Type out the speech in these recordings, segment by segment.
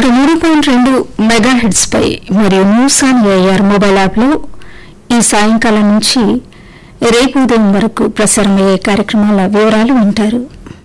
నూట మూడు పాయింట్ రెండు మెగా హెడ్స్ పై మరియు న్యూస్ ఆన్ ఏఆర్ మొబైల్ యాప్లో ఈ సాయంకాలం నుంచి రేపు ఉదయం వరకు ప్రసారమయ్యే కార్యక్రమాల వివరాలు వింటారు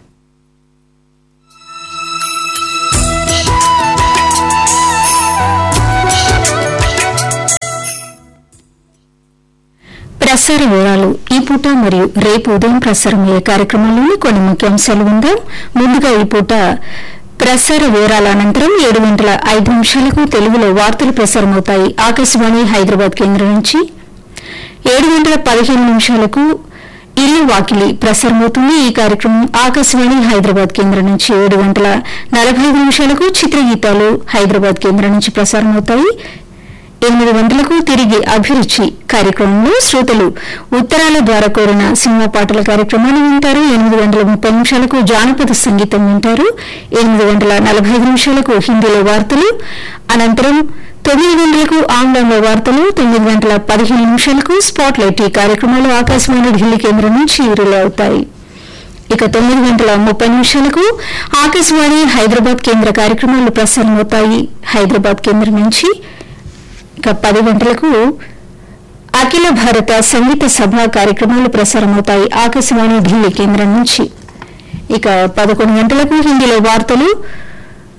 ప్రసార వివరాలు ఈ పూట మరియు రేపు ఉదయం ప్రసారమయ్యే కార్యక్రమంలోని కొన్ని ముఖ్యాంశాలు ఉందాం ముందుగా ఈ పూట ప్రసార వివరాల అనంతరం ఏడు గంటల ఐదు నిమిషాలకు తెలుగులో వార్తలు ప్రసారమవుతాయి ఆకాశవాణి హైదరాబాద్ కేంద్రం నుంచి ఏడు గంటల పదిహేను నిమిషాలకు ఇల్లు వాకిలి ప్రసారమవుతుంది ఈ కార్యక్రమం ఆకాశవాణి హైదరాబాద్ కేంద్రం నుంచి ఏడు గంటల నలభై ఐదు నిమిషాలకు చిత్రగీతాలు హైదరాబాద్ కేంద్రం నుంచి ప్రసారమవుతాయి ఎనిమిది గంటలకు తిరిగి అభిరుచి కార్యక్రమంలో శ్రోతలు ఉత్తరాల ద్వారా కోరిన సినిమా పాటల కార్యక్రమాన్ని వింటారు ఎనిమిది గంటల ముప్పై నిమిషాలకు జానపద సంగీతం వింటారు ఎనిమిది గంటల నలభై ఐదు నిమిషాలకు హిందీలో వార్తలు అనంతరం తొమ్మిది గంటలకు ఆంగ్లంలో వార్తలు తొమ్మిది గంటల పదిహేను నిమిషాలకు స్పాట్ లైట్ ఈ కార్యక్రమాలు ఆకాశవాణి ఢిల్లీ కేంద్రం నుంచి రిలే అవుతాయి ఇక తొమ్మిది గంటల ముప్పై నిమిషాలకు ఆకాశవాణి హైదరాబాద్ కేంద్ర కార్యక్రమాలు ప్రసారమవుతాయి హైదరాబాద్ కేంద్రం నుంచి ఇక పది గంటలకు అఖిల భారత సంగీత సభ కార్యక్రమాలు ప్రసారమవుతాయి ఆకాశవాణి ఢిల్లీ కేంద్రం నుంచి ఇక పదకొండు గంటలకు హిందీలో వార్తలు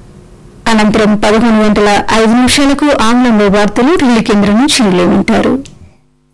అనంతరం పదకొండు గంటల ఐదు నిమిషాలకు ఆంగ్లంలో వార్తలు ఢిల్లీ కేంద్రం నుంచి రిలే ఉంటారు